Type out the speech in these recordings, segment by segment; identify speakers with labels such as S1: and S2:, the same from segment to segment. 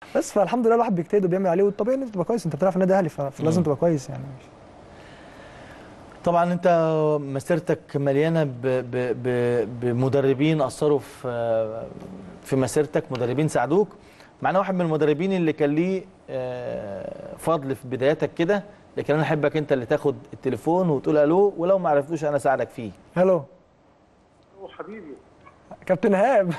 S1: بس فالحمد لله الواحد بيجتهد وبيعمل عليه والطبيعي ان انت تبقى كويس انت بتلعب في النادي الاهلي ف- فلازم تبقى كويس يعني
S2: طبعا انت مسيرتك مليانه ب ب ب بمدربين اثروا في في مسيرتك مدربين ساعدوك معنا واحد من المدربين اللي كان ليه آه، فضل في بداياتك كده لكن انا احبك انت اللي تاخد التليفون وتقول الو ولو ما عرفتوش انا اساعدك فيه
S1: هلو
S3: حبيبي
S1: كابتن ايهاب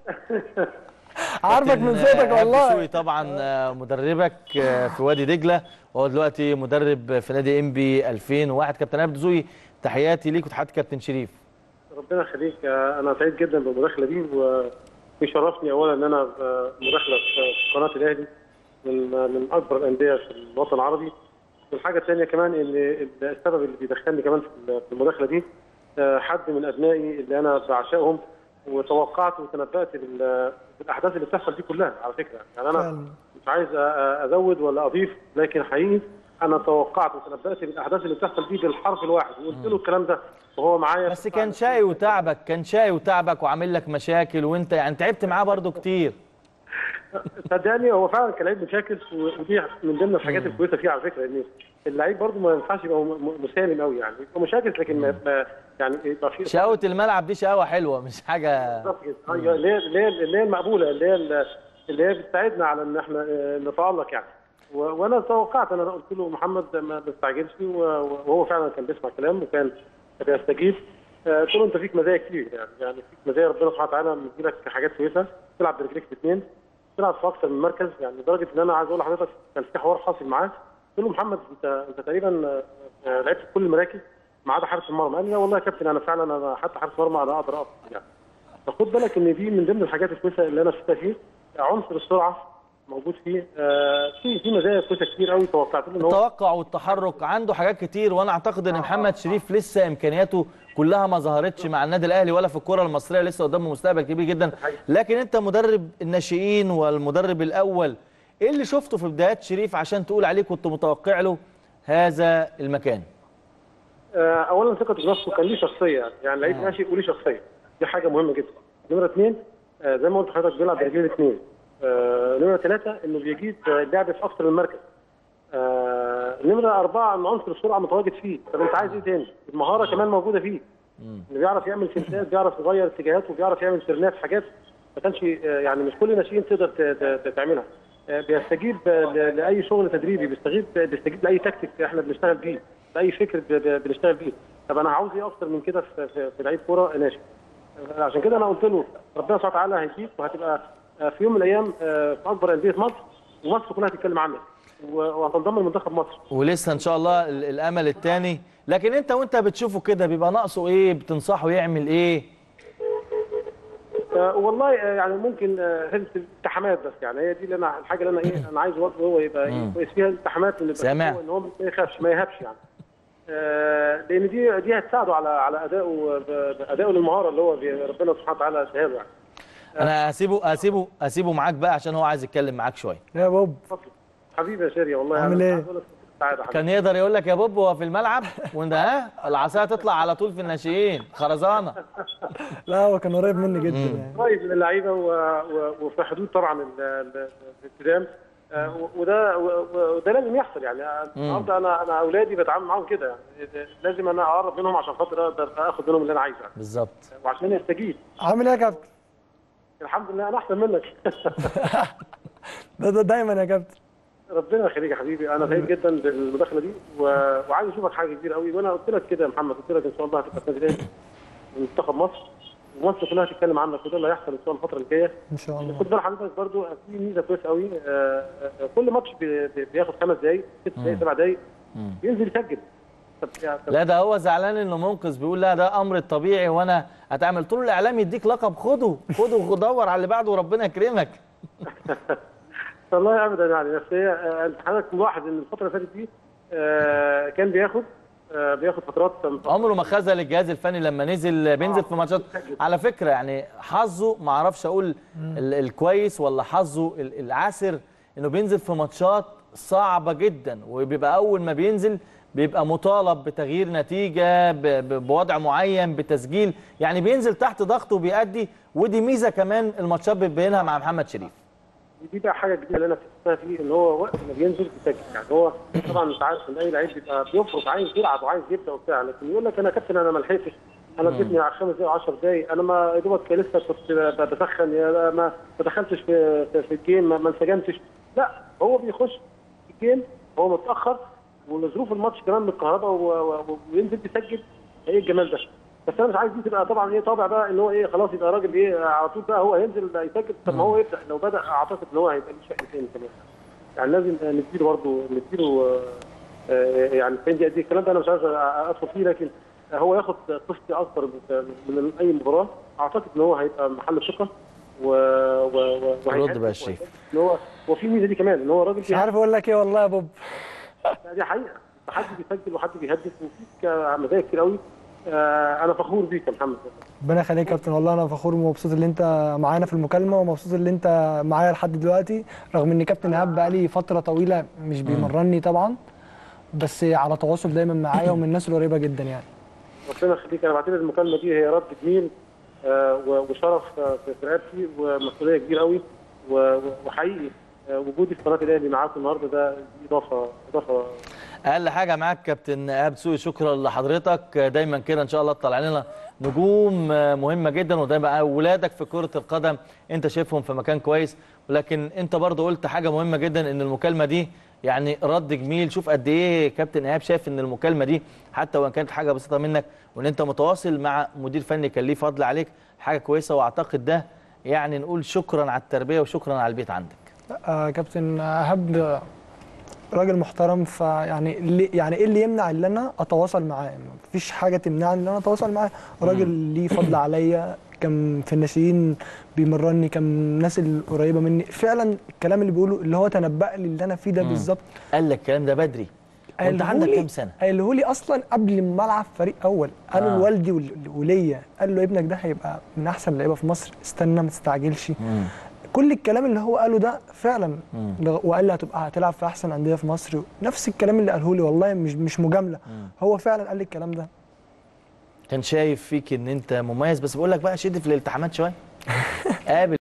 S1: عارفك
S2: كابتن
S1: من صوتك
S2: إيهاب
S1: والله
S2: دسوقي طبعا آه، مدربك آه، في وادي دجله وهو دلوقتي مدرب في نادي ام بي 2001 كابتن ايهاب دسوقي تحياتي ليك وتحيات كابتن شريف
S3: ربنا يخليك آه، انا سعيد جدا بالمداخله دي ويشرفني اولا ان انا آه، مداخله في قناه الاهلي من آه، من اكبر الانديه في الوطن العربي والحاجه الثانيه كمان ان السبب اللي بيدخلني كمان في المداخله دي آه، حد من ابنائي اللي انا بعشقهم وتوقعت وتنبأت بال- بالاحداث اللي بتحصل دي كلها على فكره يعني انا
S1: فعلا.
S3: مش عايز أ- أ- ازود ولا اضيف لكن حقيقي انا توقعت وتنبأت بالاحداث اللي بتحصل دي بالحرف الواحد وقلت له الكلام ده وهو معايا
S2: بس كان شقي وتعبك كان شقي وتعبك وعامل لك مشاكل وانت يعني تعبت معاه برضو كتير
S3: صدقني هو فعلا كان لعيب مشاكل ودي من ضمن الحاجات الكويسه فيه على فكره ان اللعيب برضه ما ينفعش يبقى م- م- مسالم قوي يعني يبقى مشاكل لكن ما ما- يعني يبقى في
S2: شقاوة الملعب دي شقاوة حلوة مش حاجة
S3: بالظبط كده. أيوة، اللي هي اللي هي اللي هي المقبوله اللي هي اللي هي بتساعدنا على ان احنا آه، نتالق يعني و- وانا توقعت انا قلت له محمد ما تستعجلش و- وهو فعلا كان بيسمع كلام وكان بيستجيب آه، قلت له انت فيك مزايا كتير يعني يعني فيك مزايا ربنا سبحانه وتعالى مديلك حاجات كويسه تلعب برجليك الاثنين تلعب في اكثر من مركز يعني لدرجه ان انا عايز اقول لحضرتك كان في حوار حاصل معاه قلت له محمد انت انت تقريبا آه، آه، لعبت في كل المراكز ما عدا حارس المرمى قال لي لا والله يا كابتن انا فعلا انا حتى حارس مرمى انا اقدر اقف يعني فخد بالك ان دي من ضمن الحاجات الكويسه اللي انا شفتها فيه عنصر السرعه موجود فيه آه، في في مزايا كويسه كتير قوي توقعت له ان هو
S2: التوقع والتحرك عنده حاجات كتير وانا اعتقد ان محمد شريف لسه امكانياته كلها ما ظهرتش مع النادي الاهلي ولا في الكره المصريه لسه قدامه مستقبل كبير جدا لكن انت مدرب الناشئين والمدرب الاول ايه اللي شفته في بدايات شريف عشان تقول عليه كنت متوقع له هذا المكان
S3: آه، اولا ثقه بنفسه كان ليه شخصيه يعني يعني لعيب ناشئ وليه شخصيه دي حاجه مهمه جدا نمره اثنين آه، زي ما قلت لحضرتك بيلعب برجلين اثنين آه، نمره ثلاثه انه بيجيد آه، اللعب في اكثر من مركز آه، نمره اربعه ان عنصر السرعه متواجد فيه طب انت عايز ايه تاني؟ المهاره كمان موجوده فيه انه بيعرف يعمل سنتات بيعرف يغير اتجاهاته بيعرف يعمل سيرنات حاجات ما كانش آه، يعني مش كل الناشئين تقدر ت- ت- تعملها آه، بيستجيب آه، ل- لاي شغل تدريبي بيستجيب بيستجيب لاي تكتيك احنا بنشتغل بيه لاي فكر ب- ب- بنشتغل بيه طب انا عاوز ايه اكتر من كده في, في, في لعيب كوره ناشئ آه، عشان كده انا قلت له ربنا سبحانه وتعالى هيديك وهتبقى آه، في يوم من الايام آه، في اكبر انديه مصر ومصر كلها هتتكلم عنك و- وهتنضم لمنتخب مصر
S2: ولسه ان شاء الله ال- الامل الثاني لكن انت وانت بتشوفه كده بيبقى ناقصه ايه بتنصحه يعمل ايه
S3: آه، والله آه، يعني ممكن آه، حته الالتحامات بس يعني هي دي اللي انا الحاجه اللي انا ايه انا عايز برضه هو يبقى إيه كويس فيها الالتحامات اللي
S2: سامع.
S3: ان هو ما يخافش ما يهابش يعني آه، لان دي دي هتساعده على على ادائه ب- بادائه للمهاره اللي هو بي- ربنا سبحانه وتعالى اداها له يعني
S2: انا هسيبه هسيبه هسيبه معاك بقى عشان هو عايز يتكلم معاك شويه
S1: يا بوب
S3: اتفضل حبيبي يا شيري والله
S1: عامل
S3: أنا
S1: إيه؟
S3: عايز أقول لك سعاده حبيبي
S2: كان يقدر يقول لك يا بوب هو في الملعب وانت ها العصايه تطلع على طول في الناشئين خرزانه
S1: لا هو كان قريب مني جدا يعني
S3: قريب من اللعيبه و- و- وفي حدود طبعا ال- ال- الالتزام آه، و- وده و- و- وده لازم يحصل يعني النهارده انا انا اولادي بتعامل معاهم كده يعني لازم انا اقرب منهم عشان خاطر اقدر اخد منهم اللي انا عايزه يعني.
S2: بالظبط
S3: وعشان يستجيب
S1: عامل ايه يا كابتن؟
S3: الحمد لله انا احسن منك
S1: ده, ده دايما يا كابتن
S3: ربنا يخليك يا حبيبي انا سعيد جدا بالمداخله دي و... وعايز اشوفك حاجه كبيره قوي وانا قلت لك كده يا محمد قلت لك ان شاء الله هتبقى في النادي الاهلي منتخب مصر ومصر كلها هتتكلم عنك وده اللي هيحصل ان شاء الله الفتره الجايه
S1: ان شاء الله
S3: خد بال حضرتك برضو في ميزه كويسه قوي آه، آه، كل ماتش بي- بي- بياخد خمس دقائق ست دقائق سبع دقائق بينزل يسجل طب يعني طب
S2: لا ده هو زعلان انه منقذ بيقول لا ده امر الطبيعي وانا هتعمل طول الاعلام يديك لقب خده خده ودور على اللي بعده وربنا يكرمك
S3: والله ابدا يعني بس هي آه، انت حضرتك ملاحظ ان الفتره اللي فاتت دي آه، كان بياخد آه، بياخد فترات
S2: عمره ما خذل الجهاز الفني لما نزل بينزل في ماتشات على فكره يعني حظه ما اعرفش اقول ال- الكويس ولا حظه ال- العاسر انه بينزل في ماتشات صعبه جدا وبيبقى اول ما بينزل بيبقى مطالب بتغيير نتيجه ب- ب- بوضع معين بتسجيل يعني بينزل تحت ضغط وبيأدي ودي ميزه كمان الماتشات بتبينها مع محمد شريف
S3: دي بقى حاجه جديده اللي انا اكتشفتها فيه ان هو وقت ما بينزل بيسجل يعني هو طبعا انت عارف ان اي لعيب بيبقى بيفرق عايز يلعب وعايز يبدا وبتاع لكن يقول لك انا كابتن انا ما لحقتش انا اديتني على خمس دقايق 10 دقايق انا ما يا دوبك لسه كنت ب- بسخن يا لا ما ما دخلتش في في, في الجيم ما ما انسجمتش لا هو بيخش في الجيم هو متاخر ولظروف الماتش كمان من الكهرباء و- و- وينزل بيسجل ايه الجمال ده بس انا مش عايز دي تبقى طبعا ايه طابع بقى ان هو ايه خلاص يبقى راجل ايه على طول بقى هو هينزل يسجل طب ما هو يبدا لو بدا اعتقد ان هو هيبقى ليه شكل تاني كمان يعني لازم نديله برضه نديله آه، آه، يعني 90 دقيقه دي الكلام ده انا مش عايز ادخل فيه لكن هو ياخد طفل اكبر من من اي مباراه اعتقد ان هو هيبقى محل ثقه و و و وهيأدي
S2: رد بقى الشيخ.
S3: ان هو وفي ميزه دي كمان ان هو راجل
S1: مش عارف اقول لك ايه والله يا بوب
S3: دي حقيقه حد بيسجل وحد بيهدف وفيك مزايا كتير قوي آه، انا فخور بيك يا محمد
S1: ربنا يخليك يا كابتن والله انا فخور ومبسوط ان انت معانا في المكالمه ومبسوط ان انت معايا لحد دلوقتي رغم ان كابتن ايهاب بقالي فتره طويله مش بيمرني طبعا بس على تواصل دايما معايا ومن الناس القريبه جدا يعني
S3: ربنا يخليك انا بعتبر المكالمه دي هي رد جميل آه، و- وشرف آه، في في رقبتي ومسؤوليه كبيره قوي و- وحقيقي آه، وجودي في قناه الاهلي معاكم النهارده ده دي اضافه اضافه
S2: اقل حاجه معاك كابتن ايهاب سوقي شكرا لحضرتك دايما كده ان شاء الله تطلع لنا نجوم مهمه جدا ودايما اولادك في كره القدم انت شايفهم في مكان كويس ولكن انت برضو قلت حاجه مهمه جدا ان المكالمه دي يعني رد جميل شوف قد ايه كابتن ايهاب شايف ان المكالمه دي حتى وان كانت حاجه بسيطه منك وان انت متواصل مع مدير فني كان ليه فضل عليك حاجه كويسه واعتقد ده يعني نقول شكرا على التربيه وشكرا على البيت عندك
S1: آه كابتن ايهاب راجل محترم فيعني اللي يعني ايه اللي يمنع ان انا اتواصل معاه مفيش حاجه تمنعني ان انا اتواصل معاه راجل ليه فضل عليا كان في الناشئين بيمرني كان الناس القريبه مني فعلا الكلام اللي بيقوله اللي هو تنبأ لي اللي انا فيه ده بالظبط
S2: قال لك الكلام ده بدري وانت عندك كام سنه
S1: قاله لي اصلا قبل ما العب فريق اول قالوا
S2: آه.
S1: لوالدي ول- وليا قال له ابنك ده هيبقى من احسن اللعيبه في مصر استنى ما تستعجلش
S2: مم.
S1: كل الكلام اللي هو قاله ده فعلا
S2: مم.
S1: لغ- وقال لي هتبقى هتلعب في احسن انديه في مصر نفس الكلام اللي قاله لي والله مش مش مجامله هو فعلا قال لي الكلام ده
S2: كان شايف فيك ان انت مميز بس بقول لك بقى شد في الالتحامات شويه قابل